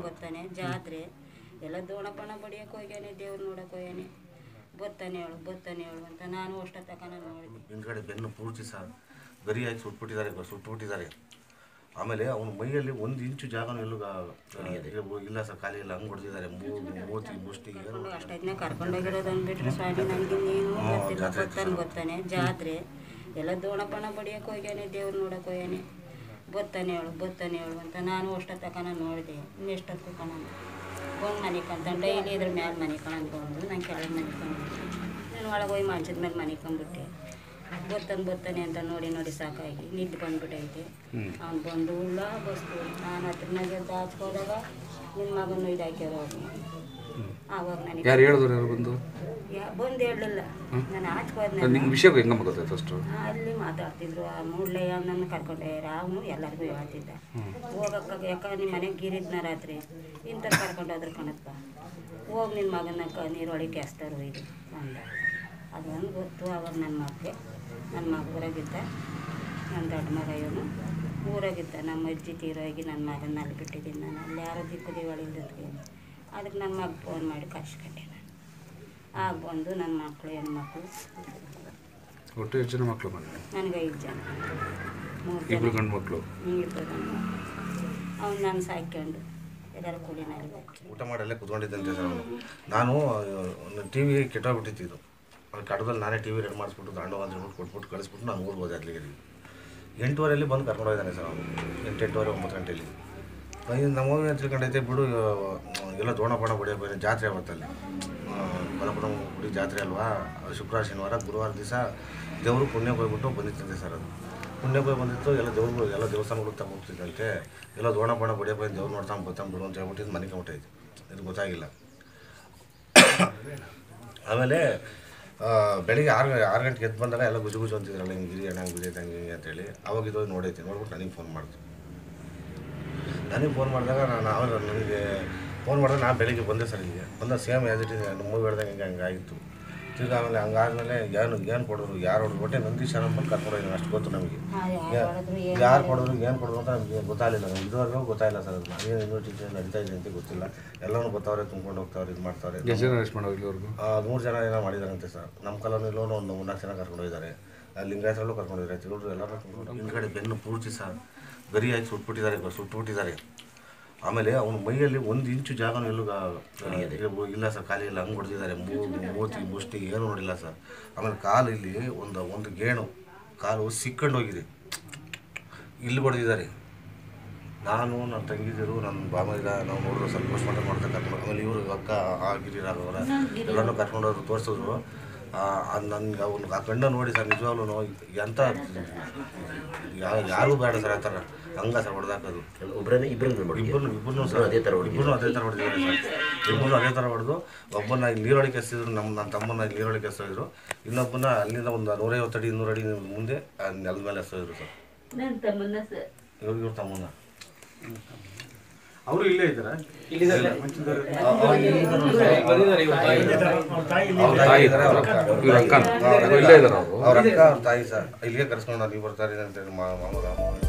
ಬರ್ತಾನೆ ಜಾತ್ರೆ ಎಲ್ಲ ದೋಣ ಪಣ ಬಡಿಯಕ್ಕೆ ಹೋಗ್ಯಾನೆ ದೇವ್ರು ನೋಡಕ್ಕೆ ಹೋಗ್ಯಾನೆ ಬರ್ತಾನೆ ಹೇಳು ಬರ್ತಾನೆ ಹೇಳು ಅಂತ ನಾನು ಅಷ್ಟ ತಕನ ನೋಡಿದೆ ಹಿಂದ್ಗಡೆ ಬೆನ್ನು ಪೂರ್ತಿ ಸಹ ಗರಿ ಹಾಕಿ ಸುಟ್ಬಿಟ್ಟಿದ್ದಾರೆ ಸುಟ್ಬಿಟ್ಟಿದ್ದಾರೆ ಆಮೇಲೆ ಅವನ ಮೈಯಲ್ಲಿ ಒಂದು ಇಂಚು ಜಾಗನೂ ಎಲ್ಲೂ ಗಾ- ಇಲ್ಲ ಸರ್ ಖಾಲಿ ಇಲ್ಲ ಹಂಗೆ ಹೊಡೆದಿದ್ದಾರೆ ಮೂತಿ ಮುಷ್ಟಿ ಏನು ಅಷ್ಟೈದನ್ನ ಕರ್ಕೊಂಡೋಗಿರೋದು ಅಂದ್ಬಿಟ್ರೆ ಸ್ವಾಮಿ ನನಗೆ ನೀನು ಗೊತ್ತಿಲ್ಲ ಬರ್ತಾನೆ ಬರ್ತಾನೆ ಜಾತ್ರೆ ಎಲ್ಲ ದೋಣ ಪಣ ಬಡಿಯಕ್ಕೆ ಹೋಗ್ಯಾನೆ ದೇವ್ರು ನೋಡಕ್ಕೆ ಹೋಗ್ಯಾನೆ ಬರ್ತಾನೆ ಹೇಳು ಬರ್ತಾನೆ ಹೇಳು ಅಂತ ನಾನು ಅಷ್ಟ ತಕನ ನೋಡಿದೆ ಇನ್ನೆಷ್ಟೊತ್ತು ಕಣ ಬಂದು ಮನೆ ಕಂತ ಡೈಲಿ ಇದ್ರ ಮ್ಯಾಲೆ ಮನೆ ಕಣ್ಕೊಂಡು ನಾನು ಕೆಳಗೆ ಮನೆ ನಾನು ಒಳಗೆ ಹೋಗಿ ಮಂಚದ ಮೇಲೆ ಮನೆ ಕಂಬಿಟ್ಟೆ ಬರ್ತಾನೆ ಬರ್ತಾನೆ ಅಂತ ನೋಡಿ ನೋಡಿ ಸಾಕಾಗಿ ನಿದ್ದೆ ಬಂದ್ಬಿಟ್ಟೈತೆ ಅವ್ನು ಬಂದು ಉಳ್ಳ ಬಸ್ತು ನಾನು ಹತ್ರನಾಗ ಎದ್ದು ಹಾಚ್ಕೋದಾಗ ನಿನ್ನ ಮಗನ ಇದು ಹಾಕ್ಯಾರ ಆವಾಗ ನನಗೆ ಯಾರು ಹೇಳಿದ್ರು ಯಾರು ಬಂದು ಯಾ- ಬಂದು ಹೇಳಲಿಲ್ಲ ನಾನು ಆಚ್ಕೋದ್ನ ನಿಂಗೆ ವಿಷಯ ಹೆಂಗೆ ಗೊತ್ತಾಯ್ತು ಫಸ್ಟು ಅಲ್ಲಿ ಮಾತಾಡ್ತಿದ್ರು ಆ ಮೂಡ್ಲೆಯ ನನ್ನ ಕರ್ಕೊಂಡೆ ಅವನು ಎಲ್ಲರಿಗೂ ಹೇಳ್ತಿದ್ದ ಹೋಗಕ್ಕ ಯಾಕ ನಿಮ್ಮ ಮನೆಗೆ ಗಿರಿದ್ನ ರಾತ್ರಿ ಇಂಥವ್ರು ಕರ್ಕೊಂಡು ಹೋದ್ರೆ ಕಣಪ್ಪ ಹೋಗಿ ನಿನ್ನ ಮಗನ ಕ ನೀರೊಳಗೆ ಕೆಸ್ತಾರು ಇದು ಅಂದ ಅದೊಂದು ಗೊತ್ತು ಅವಾಗ ನನ್ನ ಮಗಗೆ ನನ್ನ ಮಗ ಊರಾಗಿದ್ದ ನನ್ನ ದೊಡ್ಡ ಮಗ ಇವನು ಊರಾಗಿದ್ದ ನಮ್ಮ ಅಜ್ಜಿ ತೀರೋಗಿ ನನ್ನ ಮಗನ ಅಲ್ಲಿ ಬಿಟ್ಟಿದ್ದೀನಿ ನಾನು ಅಲ್ಲಿ ಯಾರೋ ದಿಕ್ಕು ದಿವಾಳಿಲ್ದಕ್ಕೆ ಅದಕ್ಕೆ ನನ್ನ ಮಗ ಫೋನ್ ಮಾಡಿ ಕರ್ಸ್ಕೊಂಡೆ ನಾನು ಆಗ ಬಂದು ನನ್ನ ಮಕ್ಕಳು ಹೆಣ್ಮಕ್ಳು ಒಟ್ಟು ಎಷ್ಟು ಜನ ಮಕ್ಕಳು ಮನೆ ನನಗೆ ಐದು ಜನ ಮೂರು ಇಬ್ರು ಜನ ಗಂಡು ಮಕ್ಕಳು ಇಬ್ಬರು ಅವ್ನು ನಾನು ಸಾಯ್ಕೊಂಡು ಎಲ್ಲರೂ ಕೂಲಿನಲ್ಲಿ ಬರ್ತೀನಿ ಊಟ ಮಾಡಿ ಅಲ್ಲೇ ಕುತ್ಕೊಂಡಿದ್ದಂತೆ ಸರ್ ಅವನು ನಾನು ಟಿ ವಿ ಕೆಟ್ಟೋಗ್ಬಿಟ್ಟಿದ್ದು ಅವ್ನು ಕಡದಲ್ಲಿ ನಾನೇ ಟಿ ವಿ ರೆಡಿ ಮಾಡಿಸ್ಬಿಟ್ಟು ದಾಂಡು ಅಂತ ಹೇಳ್ಬಿಟ್ಟು ಕೊಟ್ಬಿಟ್ಟು ಕಳಿಸ್ಬಿಟ್ಟು ನಾನು ಊರಿಗೆ ಹೋದೆ ಅಲ್ಲಿಗೆ ಎಂಟುವರೆಯಲ್ಲಿ ಬಂದು ಕರ್ಕೊಂಡು ಹೋಗಿದ್ದಾನೆ ಸರ್ ಅವನು ಎಂಟು ಎಂಟುವರೆ ಒಂಬತ್ತು ಗಂಟೆಯಲ್ಲಿ ಐದು ನಮ್ಮ ಮಗು ಏನು ತಿಳ್ಕೊಂಡೈತೆ ಬಿಡು ಆ, ಎಲ್ಲ ದೋಣ ಪಣ ಬಡಿಯೋಕೆ ಹೋಗಿದೆ ಜಾತ್ರೆ ಅವತ್ತಲ್ಲಿ ಕೊಲಪುರ ಗುಡಿ ಜಾತ್ರೆ ಅಲ್ವಾ ಶುಕ್ರವಾರ ಶನಿವಾರ ಗುರುವಾರ ದಿವಸ ದೇವರು ಪುಣ್ಯಕ್ಕೆ ಹೋಗ್ಬಿಟ್ಟು ಬಂದಿತ್ತಂತೆ ಸರ್ ಅದು ಪುಣ್ಯಕ್ಕೆ ಹೋಗಿ ಬಂದಿತ್ತು ಎಲ್ಲ ದೇವ್ರುಗಳು ಎಲ್ಲ ದೇವಸ್ಥಾನಗಳು ತಗೊಂಡ್ತಿದ್ದಂತೆ ಎಲ್ಲ ದೋಣ ಪಣ ಬಡಿಯೋಕೆ ಬಂದು ದೇವ್ರು ನೋಡ್ತಾನೆ ಬರ್ತಾನೆ ಬಿಡು ಅಂತ ಹೇಳ್ಬಿಟ್ಟು ಮನೆ ಕಂಬಿಟ್ಟೈತೆ ಇದು ಗೊತ್ತಾಗಿಲ್ಲ ಆಮೇಲೆ ಆ, ಬೆಳಿಗ್ಗೆ ಆರು ಆರು ಗಂಟೆಗೆ ಎದ್ದು ಬಂದಾಗ ಎಲ್ಲ ಗುಜು ಗುಜು ಅಂತಿದ್ರಲ್ಲ ಹಿಂಗೆ ಗಿರಿ ಅಣ್ಣ ಹಂಗೆ ಗುಜೈತೆ ಹಂಗೆ ಹಿಂಗೆ ಅಂತೇಳಿ ಅವಾಗ ಇದು ನೋಡೈತೆ ನೋಡ್ಬಿಟ್ಟು ನನಗೆ ಫೋನ್ ಮಾಡ್ತು ನನಗೆ ಫೋನ್ ಮಾಡಿದಾಗ ನಾನು ಆಮೇಲೆ ನನಗೆ ಫೋನ್ ಮಾಡಿದಾಗ ನಾನು ಬೆಳಿಗ್ಗೆ ಬಂದೆ ಸರ್ ಇಲ್ಲಿಗೆ ಬಂದ same as it is movie ಹೇಳ್ದಂಗೆ ಹಿಂಗೆ ಹಂಗೆ ಆಗಿತ್ತು ತಿರ್ಗಿ ಆಮೇಲೆ ಹಂಗಾದ್ಮೇಲೆ ಏನು ಏನು ಕೊಡೋರು ಯಾರು ಹೊಡೆದ್ರು ಒಟ್ಟೆ ನಂದೀಶ್ ಅನ್ನ ಬಂದು ಕರ್ಕೊಂಡು ಹೋಗಿದ್ದೀನಿ ಅಷ್ಟು ಗೊತ್ತು ನಮಗೆ ಯಾರು ಹೊಡೆದ್ರು ಏನು ಯಾರು ಕೊಡೋರು ಏನು ಕೊಡೋದು ಅಂತ ನಮಗೆ ಗೊತ್ತಾಗಲಿಲ್ಲ ನಮ್ಗೆ ಇದುವರೆಗೂ ಗೊತ್ತಾಗಿಲ್ಲ ಸರ್ ಅದು ಏನು ಯೂನಿವರ್ಸಿಟಿ ನಡೀತಾ ಇದೆ ಅಂತ ಗೊತ್ತಿಲ್ಲ ಎಲ್ಲರೂ ಗೊತ್ತವ್ರೆ ತುಂಬ್ಕೊಂಡು ಹೋಗ್ತಾವ್ರೆ ಇದು ಮಾಡ್ತಾವ್ರೆ ಎಷ್ಟು ಜನ ಅರೆಸ್ಟ್ ಮಾಡೋ ಇಲ್ಲಿವರೆಗೂ ಮೂರು ಜನ ಏನೋ ಮಾಡಿದಾರಂತೆ ಸರ್ ನಮ್ಮ ಕಾಲೋನಿಲೂ ಒಂದು ಮೂರ್ನಾಲ್ಕು ಜನ ಕರ್ಕೊಂಡು ಹೋಗಿದ್ದಾರೆ ಲಿಂಗಾಯತರಲ್ಲೂ ಕರ್ಕೊಂಡು ಹೋಗಿದ್ದಾರೆ ತಿರುಳು ಎಲ್ಲರೂ ಹಿಂದ್ಗಡೆ ಬೆನ್ನು ಪೂರ್ತಿ ಸರ್ ಗರಿ ಹಾಕಿ ಸುಟ್ಬಿಟ್ಟಿದ್ದಾರೆ ಸುಟ್ಬಿಟ್ಟಿದ್ದಾರೆ ಆಮೇಲೆ ಅವನ ಮೈಯಲ್ಲಿ ಒಂದು ಇಂಚು ಜಾಗನೂ ಎಲ್ಲೂ ಗಾ- ಇಲ್ಲ ಸರ್ ಖಾಲಿ ಇಲ್ಲ ಹಂಗೆ ಹೊಡೆದಿದ್ದಾರೆ ಮೂತಿ ಮುಷ್ಟಿ ಏನೂ ನೋಡಿಲ್ಲ ಸರ್ ಆಮೇಲೆ ಕಾಲು ಇಲ್ಲಿ ಒಂದು ಒಂದು ಗೇಣು ಕಾಲು ಸಿಕ್ಕೊಂಡು ಹೋಗಿದೆ ಇಲ್ಲಿ ಹೊಡೆದಿದ್ದಾರೆ ನಾನು ನನ್ನ ತಂಗಿದಿರು ನನ್ನ ಬಾಮೈದ ನಾವು ನೋಡಿದ್ರು ಸ್ವಲ್ಪ ಪೋಸ್ಟ್ ಮಾರ್ಟಮ್ ಮಾಡ್ತಾ ಕರ್ಕೊಂಡು ಆಮೇಲೆ ಇವರು ಅಕ್ಕ ಆ ಗಿರಿರಾಗವರ ಎಲ್ಲರೂ ಕರ್ಕೊಂಡು ಹೋದ್ರು ತೋರಿಸಿದ್ರು ನನ್ಗೆ ಅವ್ನು ಆ ಗಂಡ ನೋಡಿ ಸರ್ ನಿಜವಾಗ್ಲೂ ಎಂಥ ಯಾ- ಯಾರೂ ಬೇಡ ಸರ್ ಆ ಥರ ಹಂಗ ಸರ್ ಹೊಡೆದಾಕೋದು ಒಬ್ಬರನ್ನೇ ಇಬ್ಬರನ್ನ ಇಬ್ಬರು ಇಬ್ಬರು ಸರ್ ಅದೇ ಥರ ಇಬ್ಬರು ಅದೇ ಥರ ಹೊಡೆದಿದ್ದಾರೆ ಸರ್ ಇಬ್ಬರು ಅದೇ ಥರ ಹೊಡೆದು ಒಬ್ಬನ ಇಲ್ಲಿ ನೀರೊಳಗೆ ಎಸ್ತಿದ್ರು ನಮ್ಮ ನನ್ನ ತಮ್ಮನ ಇಲ್ಲಿ ನೀರೊಳಗೆ ಎಸ್ತಿದ್ರು ಇನ್ನೊಬ್ಬನ ಅಲ್ಲಿಂದ ಒಂದು ನೂರೈವತ್ತು ಅಡಿ ಇನ್ನೂರು ಅಡಿ ಮುಂದೆ ಆ ನೆಲದ ಮೇಲೆ ಎಸ್ತಿದ್ರು ಸರ್ ನನ್ನ ತಮ್ಮನ್ನ ಸರ್ ಇವ್ರು ಇವ್ರ ತಮ್ಮನ ಅವರು ಇಲ್ಲೇ ಇದ್ದಾರಾ ತಾಯಿ ಇದ್ದಾರೆ ಅವ್ರ ಅಕ್ಕ ಇವ್ರ ಅಕ್ಕ ಇಲ್ಲೇ ಇದ್ದಾರೆ ಅವರು ಅವ್ರ ಅಕ್ಕ ಅವ್ರ ತಾಯಿ ಸರ್ ಇಲ್ಲಿಗೆ ಕರ್ಸ್ಕೊಂಡು ನೀವು ಬರ್ತಾರೆ ಅಂತೇಳಿ ಮಾ ಮಾಮೂಲು